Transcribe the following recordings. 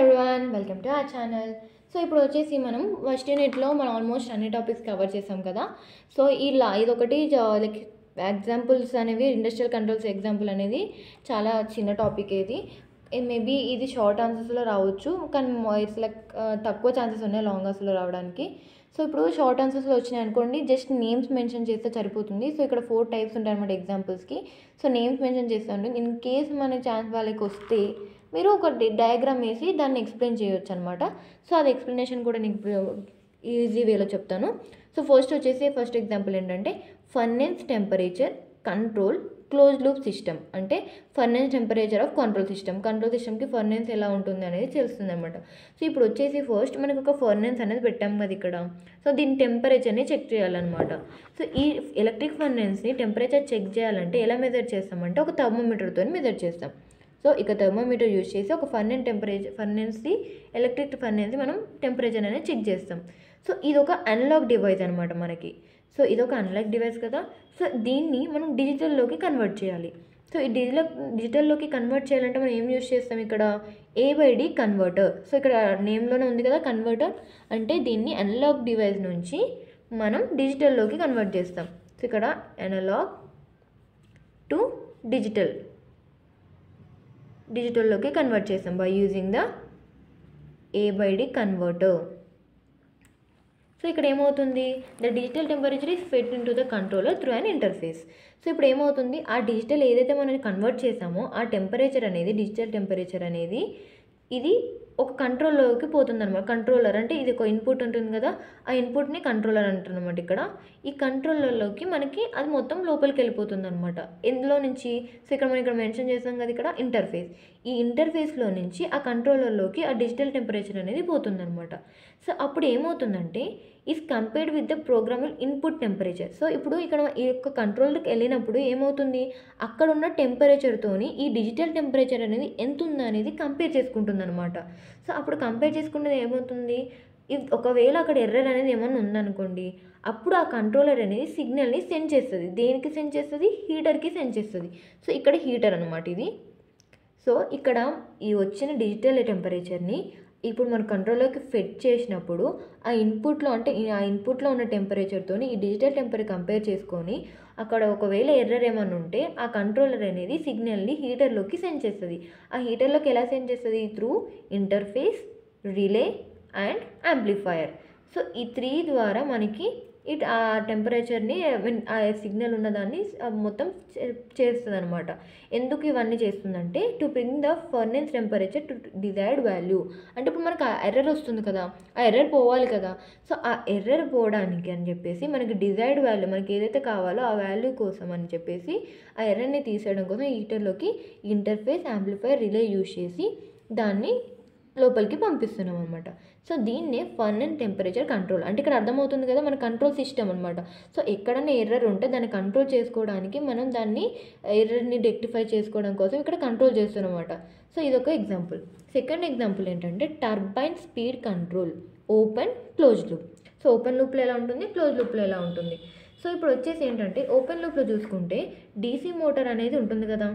everyone welcome to our channel so ఇప్పుడు వచ్చేసి మనం ఫస్ట్ యూనిట్లో మనం ఆల్మోస్ట్ అన్ని టాపిక్స్ కవర్ చేసాం కదా సో ఇలా ఇదొకటి లైక్ ఎగ్జాంపుల్స్ అనేవి ఇండస్ట్రియల్ కంట్రోల్స్ ఎగ్జాంపుల్ అనేది చాలా చిన్న టాపిక్ ఇది మేబీ ఇది షార్ట్ ఆన్సర్స్లో రావచ్చు కానీ ఇట్స్ లైక్ తక్కువ ఛాన్సెస్ ఉన్నాయి లాంగ్ ఆన్సర్లో రావడానికి సో ఇప్పుడు షార్ట్ ఆన్సర్స్లో వచ్చినాయి అనుకోండి జస్ట్ నేమ్స్ మెన్షన్ చేస్తే సరిపోతుంది సో ఇక్కడ ఫోర్ టైప్స్ ఉంటాయి అనమాట ఎగ్జాంపుల్స్కి సో నేమ్స్ మెన్షన్ చేస్తాను ఇన్ కేస్ మన ఛాన్స్ వాళ్ళకి వస్తే మీరు ఒక డయాగ్రామ్ వేసి దాన్ని ఎక్స్ప్లెయిన్ చేయొచ్చు అనమాట సో అది ఎక్స్ప్లెనేషన్ కూడా నీకు ఈజీ వేలో చెప్తాను సో ఫస్ట్ వచ్చేసి ఫస్ట్ ఎగ్జాంపుల్ ఏంటంటే furnace temperature control close loop system అంటే furnace temperature of control system control సిస్టమ్కి ఫర్నెన్స్ ఎలా ఉంటుంది అనేది తెలుస్తుంది అనమాట సో ఇప్పుడు వచ్చేసి ఫస్ట్ మనకు ఒక ఫర్నెన్స్ అనేది పెట్టాం కదా ఇక్కడ సో దీని టెంపరేచర్ని చెక్ చేయాలన్నమాట సో ఈ ఎలక్ట్రిక్ ఫర్నెన్స్ని టెంపరేచర్ చెక్ చేయాలంటే ఎలా మెజర్ చేస్తామంటే ఒక థర్మోమీటర్తో మెజర్ చేస్తాం సో ఇక థర్మోమీటర్ యూజ్ చేసి ఒక ఫర్నెన్ టెంపరేచర్ ఫర్నెన్స్ది ఎలక్ట్రిక్ ఫర్నెన్స్ మనం టెంపరేచర్ అనేది చెక్ చేస్తాం సో ఇది ఒక అనలాగ్ డివైస్ అనమాట మనకి సో ఇది ఒక అనలాగ్ డివైస్ కదా సో దీన్ని మనం డిజిటల్లోకి కన్వర్ట్ చేయాలి సో ఈ డిజిటల్ డిజిటల్లోకి కన్వర్ట్ చేయాలంటే మనం ఏం యూజ్ చేస్తాం ఇక్కడ A by D converter so ఇక్కడ నేమ్లోనే ఉంది కదా కన్వర్టర్ అంటే దీన్ని అనలాగ్ డివైస్ నుంచి మనం డిజిటల్లోకి కన్వర్ట్ చేస్తాం సో ఇక్కడ అనలాగ్ టు డిజిటల్ డిజిటల్లోకి కన్వర్ట్ చేస్తాం by using the A by D converter so ఇక్కడ ఏమవుతుంది the digital temperature is fed into the controller through an interface so ఇప్పుడు ఏమవుతుంది ఆ డిజిటల్ ఏదైతే మనం కన్వర్ట్ చేసామో ఆ టెంపరేచర్ అనేది డిజిటల్ టెంపరేచర్ అనేది ఇది ఒక కంట్రోల్లోకి పోతుంది అనమాట కంట్రోలర్ అంటే ఇది ఒక ఇన్పుట్ ఉంటుంది కదా ఆ ఇన్పుట్ని కంట్రోలర్ అంటున్నమాట ఇక్కడ ఈ కంట్రోలర్లోకి మనకి అది మొత్తం లోపలికి వెళ్ళిపోతుంది అనమాట ఎందులో నుంచి సో ఇక్కడ మనం ఇక్కడ మెన్షన్ చేస్తాం కదా ఇక్కడ ఇంటర్ఫేస్ ఈ ఇంటర్ఫేస్లో నుంచి ఆ కంట్రోలర్లోకి ఆ డిజిటల్ టెంపరేచర్ అనేది పోతుంది అనమాట సో అప్పుడు ఏమవుతుందంటే is compared with the programmed input temperature so ఇప్పుడు ఇక్కడ ఈ యొక్క కంట్రోల్కి వెళ్ళినప్పుడు ఏమవుతుంది అక్కడ ఉన్న టెంపరేచర్తోని ఈ డిజిటల్ టెంపరేచర్ అనేది ఎంత ఉందా అనేది కంపేర్ చేసుకుంటుంది అనమాట సో అప్పుడు కంపేర్ చేసుకున్నది ఏమవుతుంది ఇఫ్ ఒకవేళ అక్కడ ఎర్రర్ అనేది ఏమన్నా ఉందనుకోండి అప్పుడు ఆ కంట్రోలర్ అనేది సిగ్నల్ని సెండ్ చేస్తుంది దేనికి సెండ్ చేస్తుంది హీటర్కి సెండ్ చేస్తుంది సో ఇక్కడ హీటర్ అనమాట ఇది సో ఇక్కడ ఈ వచ్చిన డిజిటల్ టెంపరేచర్ని ఇప్పుడు మన కంట్రోల్లోకి ఫెడ్ చేసినప్పుడు ఆ ఇన్పుట్లో అంటే ఆ ఇన్పుట్లో ఉన్న టెంపరేచర్తో ఈ డిజిటల్ టెంపరేచర్ కంపేర్ చేసుకొని అక్కడ ఒకవేళ ఎర్రర్ ఏమన్నా ఉంటే ఆ కంట్రోలర్ అనేది సిగ్నల్ని హీటర్లోకి సెండ్ చేస్తుంది ఆ హీటర్లోకి ఎలా సెండ్ చేస్తుంది through interface relay and amplifier so ఈ త్రీ ద్వారా మనకి ఇట్ ఆ టెంపరేచర్ని ఆ సిగ్నల్ ఉన్నదాన్ని మొత్తం చేస్తుంది అనమాట ఎందుకు ఇవన్నీ చేస్తుందంటే to bring the furnace temperature to desired value అంటే ఇప్పుడు మనకు ఆ ఎర్రర్ వస్తుంది కదా ఆ ఎర్రర్ పోవాలి కదా సో ఆ ఎర్రర్ పోవడానికి అని చెప్పేసి మనకి డిజైర్డ్ వాల్యూ మనకి ఏదైతే కావాలో ఆ వాల్యూ కోసం అని చెప్పేసి ఆ ఎర్రర్ని తీసేయడం కోసం హీటర్లోకి ఇంటర్ఫేస్ యాంప్లిఫైర్ రిలే యూజ్ చేసి దాన్ని లోపలికి పంపిస్తున్నాం అనమాట సో దీన్నే ఫన్ అండ్ టెంపరేచర్ కంట్రోల్ అంటే ఇక్కడ అర్థమవుతుంది కదా మన కంట్రోల్ సిస్టమ్ అనమాట సో ఎక్కడైనా ఎర్రర్ ఉంటే దాన్ని కంట్రోల్ చేసుకోవడానికి మనం దాన్ని ఎర్రర్ని రెక్టిఫై చేసుకోవడం కోసం ఇక్కడ కంట్రోల్ చేస్తున్నాం అనమాట సో ఇదొక ఎగ్జాంపుల్ సెకండ్ ఎగ్జాంపుల్ ఏంటంటే turbine speed control open close loop so open లూప్లో ఎలా ఉంటుంది క్లోజ్ లూప్లో ఎలా ఉంటుంది సో ఇప్పుడు వచ్చేసి ఏంటంటే ఓపెన్ లూప్లో చూసుకుంటే డీసీ మోటార్ అనేది ఉంటుంది కదా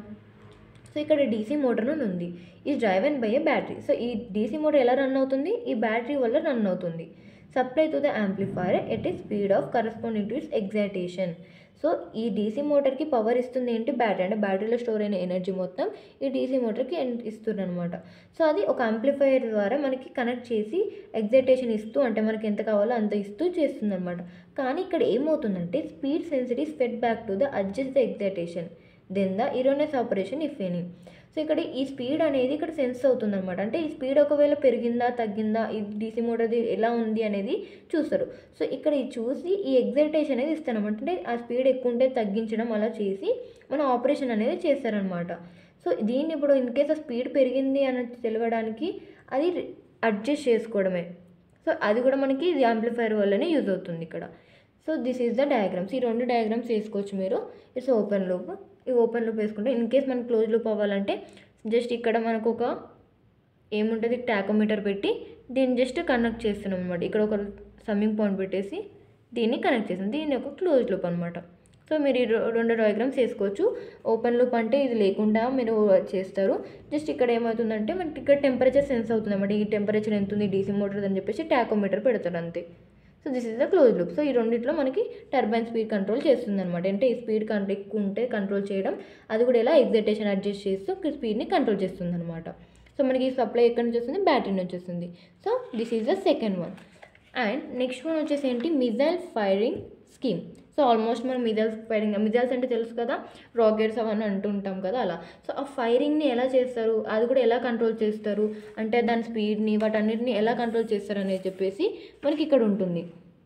సో ఇక్కడ డీసీ మోటార్ అని ఉంది ఈ driven by a battery so ఈ డీసీ మోటార్ ఎలా రన్ అవుతుంది ఈ బ్యాటరీ వల్ల రన్ అవుతుంది supply to the amplifier at a speed of corresponding to its excitation so ఈ డీసీ మోటార్కి పవర్ ఇస్తుంది ఏంటి బ్యాటరీ అంటే బ్యాటరీలో స్టోర్ అయిన ఎనర్జీ మొత్తం ఈ డీసీ మోటార్కి ఇస్తుంది అనమాట సో అది ఒక యాంప్లిఫైయర్ ద్వారా మనకి కనెక్ట్ చేసి ఎగ్జైటేషన్ ఇస్తూ అంటే మనకి ఎంత కావాలో అంత ఇస్తూ చేస్తుంది అనమాట కానీ ఇక్కడ ఏమవుతుందంటే speed sensed fed back to the adjust the excitation then the erroneous operation if any so ఇక్కడ ఈ స్పీడ్ అనేది ఇక్కడ సెన్స్ అవుతుంది అనమాట అంటే ఈ స్పీడ్ ఒకవేళ పెరిగిందా తగ్గిందా ఈ డీసీ మోటార్ది ఎలా ఉంది అనేది చూస్తారు సో ఇక్కడ ఇది చూసి ఈ ఎగ్జైటేషన్ అనేది ఇస్తారనమాట అంటే ఆ స్పీడ్ ఎక్కువ ఉంటే తగ్గించడం అలా చేసి మన ఆపరేషన్ అనేది చేస్తారనమాట సో దీన్ని ఇప్పుడు ఇన్ కేస్ ఆ స్పీడ్ పెరిగింది అని తెలియడానికి అది అడ్జస్ట్ చేసుకోవడమే సో అది కూడా మనకి ఇది యాంప్లిఫైర్ వల్లనే యూజ్ అవుతుంది ఇక్కడ so this is the diagrams ఈ రెండు డయాగ్రామ్స్ వేసుకోవచ్చు మీరు ఇట్స్ ఓపెన్ లూప్ ఈ ఓపెన్ లూప్ వేసుకుంటే ఇన్ కేస్ మనకు క్లోజ్ లూప్ అవ్వాలంటే జస్ట్ ఇక్కడ మనకు ఒక ఏముంటుంది టాకోమీటర్ పెట్టి దీన్ని జస్ట్ కనెక్ట్ చేస్తున్నాం అనమాట ఇక్కడ ఒక సమ్మింగ్ పాయింట్ పెట్టేసి దీన్ని కనెక్ట్ చేస్తాం దీన్ని ఒక క్లోజ్ లూప్ అనమాట సో మీరు ఈ రో- రెండు డయాగ్రామ్స్ వేసుకోవచ్చు ఓపెన్ లూప్ అంటే ఇది లేకుండా మీరు చేస్తారు జస్ట్ ఇక్కడ ఏమవుతుందంటే మనకి ఇక్కడ టెంపరేచర్ సెన్స్ అవుతుంది అన్నమాట ఈ టెంపరేచర్ ఎంత ఉంది డీసీ మోటార్ అని చెప్పేసి టాకోమీటర్ పెడతారు అంతే so this is the close loop so ఈ రెండిట్లో మనకి టర్బైన్ స్పీడ్ కంట్రోల్ చేస్తుంది అనమాట అంటే ఈ స్పీడ్ కంట్రోల్ ఎక్కువ ఉంటే కంట్రోల్ చేయడం అది కూడా ఎలా ఎగ్జైటేషన్ అడ్జస్ట్ చేస్తూ స్పీడ్ని కంట్రోల్ చేస్తుంది అనమాట సో మనకి సప్లై ఎక్కడి నుంచి వస్తుంది బ్యాటరీ నుంచి వస్తుంది so this is the second one and next one వచ్చేసి ఏంటి missile firing scheme so almost మనం మిజైల్స్ ఫైరింగ్ మిజైల్స్ అంటే తెలుసు కదా రాకెట్స్ అవన్నీ అంటుంటాం కదా అలా సో ఆ ఫైరింగ్ని ఎలా చేస్తారు అది కూడా ఎలా కంట్రోల్ చేస్తారు అంటే దాని స్పీడ్ని వాటన్నిటిని ఎలా కంట్రోల్ చేస్తారు అనేది చెప్పేసి మనకి ఇక్కడ ఉంటుంది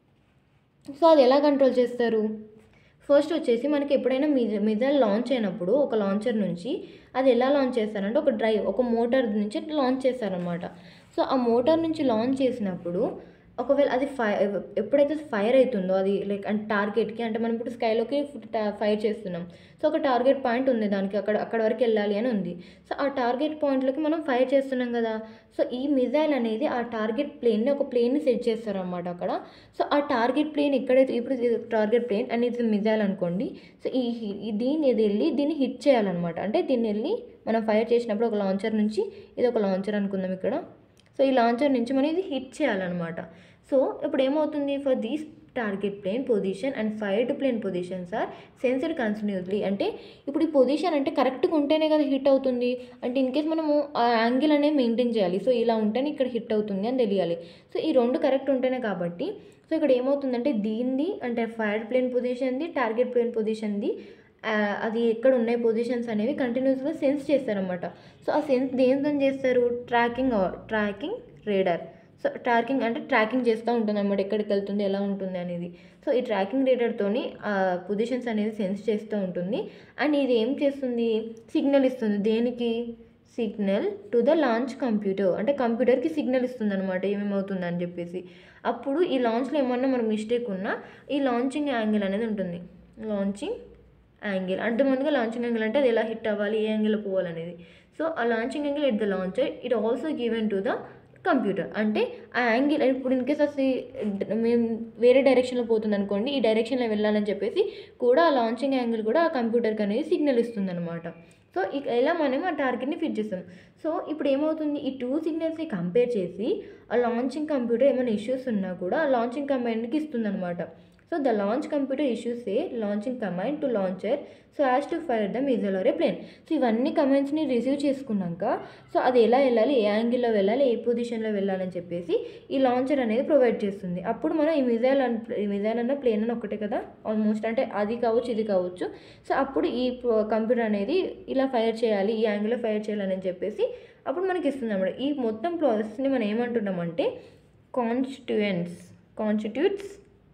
సో అది ఎలా కంట్రోల్ చేస్తారు ఫస్ట్ వచ్చేసి మనకి ఎప్పుడైనా మిజ మిజైల్ లాంచ్ అయినప్పుడు ఒక లాంచర్ నుంచి అది ఎలా లాంచ్ చేస్తారంటే ఒక డ్రైవ్ ఒక మోటార్ నుంచి లాంచ్ చేస్తారనమాట సో ఆ మోటార్ నుంచి లాంచ్ చేసినప్పుడు ఒకవేళ అది ఫై ఎప్పుడైతే ఫైర్ అవుతుందో అది లైక్ అంటే టార్గెట్కి అంటే మనం ఇప్పుడు స్కైలోకి ఫైర్ చేస్తున్నాం సో ఒక టార్గెట్ పాయింట్ ఉంది దానికి అక్కడ అక్కడ వరకు వెళ్ళాలి అని ఉంది సో ఆ టార్గెట్ పాయింట్లోకి మనం ఫైర్ చేస్తున్నాం కదా సో ఈ మిజైల్ అనేది ఆ టార్గెట్ ప్లేన్ని ఒక ప్లేన్ని సెట్ చేస్తారనమాట అక్కడ సో ఆ టార్గెట్ ప్లేన్ ఎక్కడైతే ఇప్పుడు ఇది టార్గెట్ ప్లేన్ అండ్ ఇది మిజైల్ అనుకోండి సో ఈ హి- ఈ దీన్ని ఇది వెళ్ళి దీన్ని హిట్ చేయాలన్నమాట అంటే దీన్ని వెళ్ళి మనం ఫైర్ చేసినప్పుడు ఒక లాంచర్ నుంచి ఇది ఒక లాంచర్ అనుకుందాం ఇక్కడ సో ఈ లాంచర్ నుంచి మనం ఇది హిట్ చేయాలన్నమాట సో ఇప్పుడు ఏమవుతుంది for these target plane position and fired plane positions are sensed continuously అంటే ఇప్పుడు ఈ పొజిషన్ అంటే కరెక్ట్గా ఉంటేనే కదా హిట్ అవుతుంది అంటే ఇన్ కేస్ మనము ఆ యాంగిల్ అనేది మెయింటైన్ చేయాలి సో ఇలా ఉంటేనే ఇక్కడ హిట్ అవుతుంది అని తెలియాలి సో ఈ రెండు కరెక్ట్ ఉంటేనే కాబట్టి సో ఇక్కడ ఏమవుతుందంటే దీనిది అంటే ఫైర్డ్ ప్లేన్ పొజిషన్ది టార్గెట్ ప్లేన్ పొజిషన్ది ఆ, అది ఎక్కడ ఉన్నాయి పొజిషన్స్ అనేవి కంటిన్యూస్గా సెన్స్ చేస్తారనమాట సో ఆ సెన్స్ దేంతో చేస్తారు tracking tracking radar so tracking అంటే ట్రాకింగ్ చేస్తూ ఉంటుంది అనమాట ఎక్కడికి వెళ్తుంది ఎలా ఉంటుంది అనేది సో ఈ ట్రాకింగ్ రేడర్తోని ఆ పొజిషన్స్ అనేది సెన్స్ చేస్తూ ఉంటుంది అండ్ ఇది ఏం చేస్తుంది సిగ్నల్ ఇస్తుంది దేనికి signal to the launch computer అంటే కంప్యూటర్కి సిగ్నల్ ఇస్తుంది అనమాట ఏమేమవుతుంది అని చెప్పేసి అప్పుడు ఈ లాంచ్లో ఏమన్నా మనకు మిస్టేక్ ఉన్నా ఈ లాంచింగ్ యాంగిల్ అనేది ఉంటుంది లాంచింగ్ యాంగిల్ అంటే ముందుగా లాంచింగ్ యాంగిల్ అంటే అది ఎలా హిట్ అవ్వాలి ఏ యాంగిల్ పోవాలనేది సో ఆ launching angle at the launcher it also given to the computer అంటే ఆ యాంగిల్ ఇప్పుడు ఇన్ కేస్ అసలు మేము వేరే డైరెక్షన్లో పోతుంది అనుకోండి ఈ డైరెక్షన్లో వెళ్ళాలని చెప్పేసి కూడా ఆ లాంచింగ్ యాంగిల్ కూడా ఆ కంప్యూటర్కి అనేది సిగ్నల్ ఇస్తుంది అనమాట సో ఇక ఎలా మనం ఆ టార్గెట్ని ఫిట్ చేస్తాం సో ఇప్పుడు ఏమవుతుంది ఈ టూ సిగ్నల్స్ని కంపేర్ చేసి ఆ లాంచింగ్ కంప్యూటర్ ఏమైనా ఇష్యూస్ ఉన్నా కూడా ఆ లాంచింగ్ కమాండ్కి ఇస్తుంది అనమాట so the launch computer issues a launching command to launcher so as to fire the missile or a plane so ఇవన్నీ కమాండ్స్ని రిసీవ్ చేసుకున్నాక సో అది ఎలా వెళ్ళాలి ఏ యాంగిల్లో వెళ్ళాలి ఏ పొజిషన్లో వెళ్ళాలని చెప్పేసి ఈ లాంచర్ అనేది ప్రొవైడ్ చేస్తుంది అప్పుడు మనం ఈ మిజైల్ అన్ ఈ మిజైల్ అన్న ప్లేన్ అని ఒకటే కదా ఆల్మోస్ట్ అంటే అది కావచ్చు ఇది కావచ్చు సో అప్పుడు ఈ కంప్యూటర్ అనేది ఇలా ఫైర్ చేయాలి ఈ యాంగిల్లో ఫైర్ చేయాలని చెప్పేసి అప్పుడు మనకి ఇస్తుంది అన్నమాట ఈ మొత్తం ప్రాసెస్ని మనం ఏమంటున్నామంటే constituents constitutes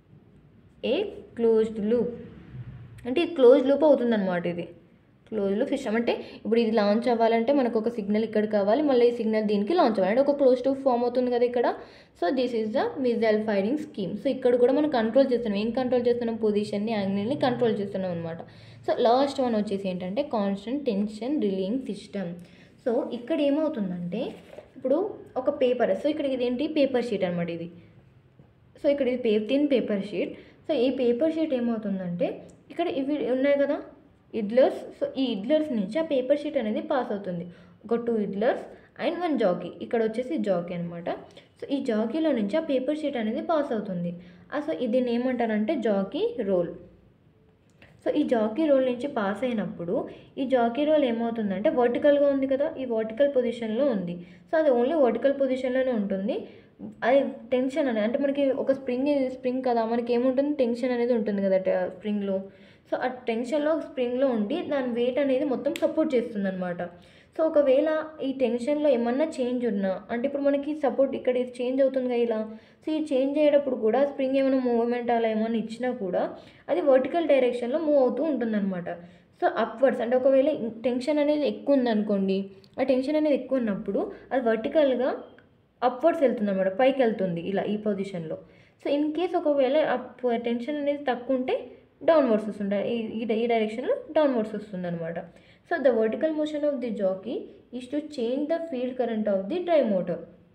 a closed loop అంటే ఇది క్లోజ్ లూప్ అవుతుందన్నమాట ఇది క్లోజ్ లూప్ సిస్టమ్ అంటే ఇప్పుడు ఇది లాంచ్ అవ్వాలంటే మనకు ఒక సిగ్నల్ ఇక్కడ కావాలి మళ్ళీ ఈ సిగ్నల్ దీనికి లాంచ్ అవ్వాలి అంటే ఒక క్లోజ్ లూప్ ఫామ్ అవుతుంది కదా ఇక్కడ so this is the missile firing scheme so ఇక్కడ కూడా మనం కంట్రోల్ చేస్తున్నాం ఏం కంట్రోల్ చేస్తున్నాం పొజిషన్ని యాంగిల్ని కంట్రోల్ చేస్తున్నాం అనమాట సో లాస్ట్ వన్ వచ్చేసి ఏంటంటే constant tension reeling system so ఇక్కడ ఏమవుతుందంటే ఇప్పుడు ఒక పేపర్ సో ఇక్కడ ఇదేంటి పేపర్ షీట్ అనమాట ఇది సో ఇక్కడ ఇది పే థిన్ పేపర్ షీట్ సో ఈ పేపర్ షీట్ ఏమవుతుందంటే ఇక్కడ ఇవి ఉన్నాయి కదా ఇడ్లర్స్ సో ఈ ఇడ్లర్స్ నుంచి ఆ పేపర్ షీట్ అనేది పాస్ అవుతుంది ఒక two idlers and one jockey ఇక్కడ వచ్చేసి జాకీ అనమాట సో ఈ జాకీలో నుంచి ఆ పేపర్ షీట్ అనేది పాస్ అవుతుంది ఆ సో దీన్ని ఏమంటారంటే జాకీ రోల్ సో ఈ జాకీ రోల్ నుంచి పాస్ అయినప్పుడు ఈ జాకీ రోల్ ఏమవుతుందంటే వర్టికల్గా ఉంది కదా ఈ వర్టికల్ పొజిషన్లో ఉంది సో అది ఓన్లీ వర్టికల్ పొజిషన్లోనే ఉంటుంది అది టెన్షన్ అనేది అంటే మనకి ఒక స్ప్రింగ్ స్ప్రింగ్ కదా మనకి ఏముంటుంది టెన్షన్ అనేది ఉంటుంది కదా స్ప్రింగ్లో సో ఆ టెన్షన్లో స్ప్రింగ్లో ఉండి దాని వెయిట్ అనేది మొత్తం సపోర్ట్ చేస్తుంది అనమాట సో ఒకవేళ ఈ టెన్షన్లో ఏమన్నా చేంజ్ ఉన్నా అంటే ఇప్పుడు మనకి సపోర్ట్ ఇక్కడ ఇది చేంజ్ అవుతుంది కదా ఇలా సో ఈ చేంజ్ అయ్యేటప్పుడు కూడా స్ప్రింగ్ ఏమైనా మూవ్మెంట్ అలా ఏమైనా ఇచ్చినా కూడా అది వర్టికల్ డైరెక్షన్లో మూవ్ అవుతూ ఉంటుందన్నమాట సో అప్వర్డ్స్ అంటే ఒకవేళ టెన్షన్ అనేది ఎక్కువ ఉందనుకోండి ఆ టెన్షన్ అనేది ఎక్కువ ఉన్నప్పుడు అది వర్టికల్గా అప్వర్డ్స్ వెళ్తుంది అనమాట పైకి వెళ్తుంది ఇలా ఈ పొజిషన్లో సో ఇన్ కేస్ ఒకవేళ టెన్షన్ అనేది తక్కువ ఉంటే డౌన్వర్డ్స్ వస్తుంటాయి ఈ ఈ ఈ డైరెక్షన్లో డౌన్వర్డ్స్ వస్తుంది అనమాట so the vertical motion of the jockey is to change the field current of the drive motor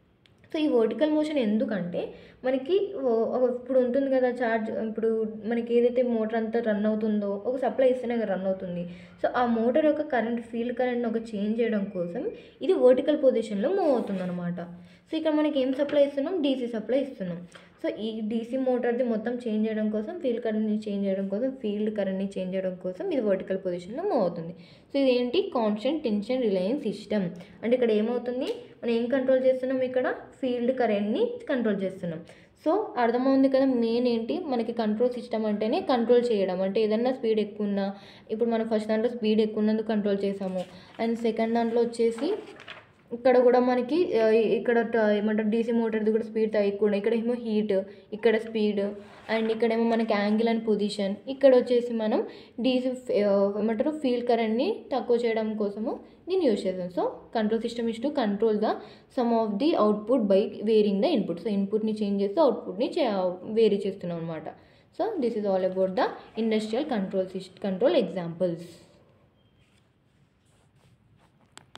so ఈ వర్టికల్ మోషన్ ఎందుకంటే మనకి ఓ- ఒక- ఇప్పుడు ఉంటుంది కదా చార్జ్ ఇప్పుడు మనకి ఏదైతే మోటార్ అంతా రన్ అవుతుందో ఒక సప్లై ఇస్తేనే రన్ అవుతుంది సో ఆ మోటార్ యొక్క కరెంట్ ఫీల్డ్ కరెంట్ ఒక చేంజ్ చేయడం కోసం ఇది వర్టికల్ పొజిషన్లో మూవ్ అవుతుంది అనమాట సో ఇక్కడ మనకి ఏం సప్లై ఇస్తున్నాం డీసీ సప్లై ఇస్తున్నాం సో ఈ డీసీ మోటార్ది మొత్తం చేంజ్ చేయడం కోసం ఫీల్డ్ కరెంట్ని చేంజ్ చేయడం కోసం ఫీల్డ్ కరెంట్ని చేంజ్ చేయడం కోసం ఇది వర్టికల్ పొజిషన్లో మూవ్ అవుతుంది సో ఇదేంటి కాన్స్టెంట్ టెన్షన్ రిలయన్స్ సిస్టమ్ అంటే ఇక్కడ ఏమవుతుంది మనం ఏం కంట్రోల్ చేస్తున్నాం ఇక్కడ ఫీల్డ్ కరెంట్ని కంట్రోల్ చేస్తున్నాం సో అర్థమవుంది కదా మెయిన్ ఏంటి మనకి కంట్రోల్ సిస్టమ్ అంటేనే కంట్రోల్ చేయడం అంటే ఏదన్నా స్పీడ్ ఎక్కువ ఉన్నా ఇప్పుడు మనం ఫస్ట్ దాంట్లో స్పీడ్ ఎక్కువ ఉన్నందుకు కంట్రోల్ చేసాము అండ్ సెకండ్ దాంట్లో వచ్చేసి ఇక్కడ కూడా మనకి ఆ, ఇక్కడ ట- ఏమంటారు డీసీ మోటార్ది కూడా స్పీడ్ ఎక్కువ ఉన్నాయి ఇక్కడ ఏమో హీట్ ఇక్కడ స్పీడ్ అండ్ ఇక్కడేమో మనకి యాంగిల్ అండ్ పొజిషన్ ఇక్కడ వచ్చేసి మనం డీసీ ఏమంటారు ఫీల్డ్ కరెంట్ని తక్కువ చేయడం కోసము దీన్ని యూజ్ చేస్తాం so control system is to control the sum of the output by varying the input so ఇన్పుట్ని చేంజ్ చేస్తూ అవుట్పుట్ని వేరీ చేస్తున్నాం అనమాట so this is all about the industrial control సిస్ట్ కంట్రోల్ ఎగ్జాంపుల్స్